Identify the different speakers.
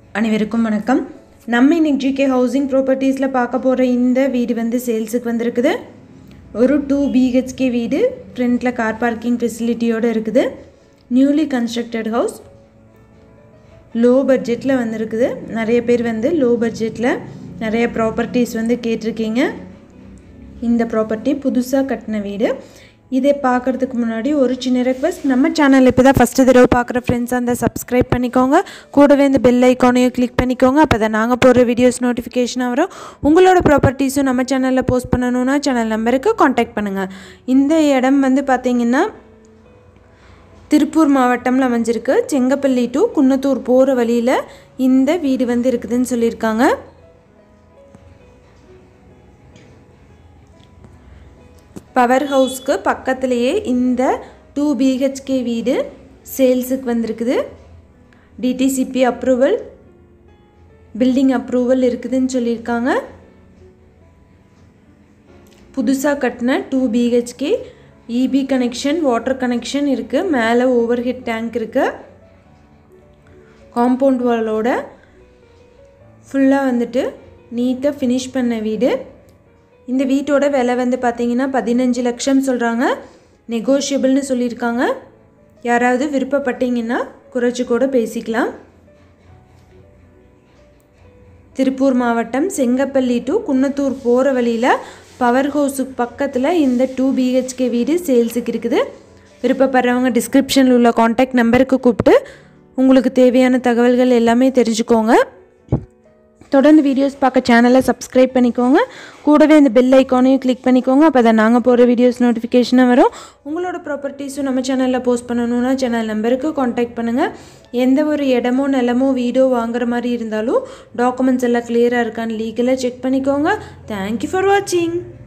Speaker 1: அனைவருக்கும் வணக்கம் நம்ம இன்னைக்கு ஜிகே ஹவுசிங் ப்ராப்பர்ட்டிஸில் பார்க்க போகிற இந்த வீடு வந்து சேல்ஸுக்கு வந்திருக்குது ஒரு டூ பிஹெச்கே வீடு ஃப்ரண்ட்டில் கார் பார்க்கிங் ஃபெசிலிட்டியோடு இருக்குது நியூலி கன்ஸ்ட்ரக்டட் ஹவுஸ் லோ பட்ஜெட்டில் வந்திருக்குது நிறைய பேர் வந்து லோ பட்ஜெட்டில் நிறைய ப்ராப்பர்ட்டிஸ் வந்து கேட்டிருக்கீங்க இந்த ப்ராப்பர்ட்டி புதுசாக கட்டின வீடு இதை பார்க்குறதுக்கு முன்னாடி ஒரு சின்ன ரெக்வஸ்ட் நம்ம சேனல் இப்போ தான் ஃபஸ்ட்டு தடவை பார்க்குற ஃப்ரெண்ட்ஸ் அந்த சப்ஸ்கிரைப் பண்ணிக்கோங்க கூடவே இந்த பெல் ஐக்கானையும் கிளிக் பண்ணிக்கோங்க அப்போ தான் நாங்கள் போடுற வீடியோஸ் நோட்டிஃபிகேஷனாக வரும் உங்களோட ப்ராப்பர்ட்டிஸும் நம்ம சேனலில் போஸ்ட் பண்ணணுன்னா சேனல் நம்பருக்கு காண்டாக்ட் பண்ணுங்கள் இந்த இடம் வந்து பார்த்திங்கன்னா திருப்பூர் மாவட்டம்ல அமைஞ்சிருக்கு செங்கப்பள்ளி டு குன்னத்தூர் போகிற வழியில் இந்த வீடு வந்து இருக்குதுன்னு சொல்லியிருக்காங்க பவர் ஹவுஸ்க்கு பக்கத்துலேயே இந்த டூ பிஹெச்கே வீடு சேல்ஸுக்கு வந்திருக்குது டிடிசிபி அப்ரூவல் பில்டிங் அப்ரூவல் இருக்குதுன்னு சொல்லியிருக்காங்க புதுசாக கட்டின two BHK EB connection water connection இருக்குது மேலே ஓவர் ஹெட் டேங்க் இருக்குது காம்பவுண்ட் வாலோட ஃபுல்லாக வந்துட்டு நீட்டாக ஃபினிஷ் பண்ண வீடு இந்த வீட்டோட விலை வந்து பார்த்தீங்கன்னா பதினஞ்சு லட்சம் சொல்கிறாங்க நெகோஷியபிள்னு சொல்லியிருக்காங்க யாராவது விருப்பப்பட்டீங்கன்னா குறைச்சி கூட பேசிக்கலாம் திருப்பூர் மாவட்டம் செங்கப்பள்ளி டு குன்னத்தூர் போகிற வழியில் பவர் ஹவுஸுக்கு பக்கத்தில் இந்த டூ பிஹெச்கே வீடு சேல்ஸுக்கு இருக்குது விருப்பப்படுறவங்க டிஸ்கிரிப்ஷனில் உள்ள காண்டாக்ட் நம்பருக்கு கூப்பிட்டு உங்களுக்கு தேவையான தகவல்கள் எல்லாமே தெரிஞ்சுக்கோங்க தொடர்ந்து வீடியோஸ் பார்க்க சேனலை சப்ஸ்கிரைப் பண்ணிக்கோங்க கூடவே இந்த பெல் ஐக்கானையும் கிளிக் பண்ணிக்கோங்க அப்போ தான் நாங்கள் போகிற வீடியோஸ் நோட்டிஃபிகேஷனாக வரும் உங்களோட ப்ராப்பர்ட்டிஸும் நம்ம சேனலில் போஸ்ட் பண்ணணுன்னா சேனல் நம்பருக்கு காண்டாக்ட் பண்ணுங்கள் எந்த ஒரு இடமோ நிலமோ வீடோ வாங்குற மாதிரி இருந்தாலும் டாக்குமெண்ட்ஸ் எல்லாம் கிளியராக இருக்கான்னு லீகலாக செக் பண்ணிக்கோங்க தேங்க்யூ ஃபார் வாட்சிங்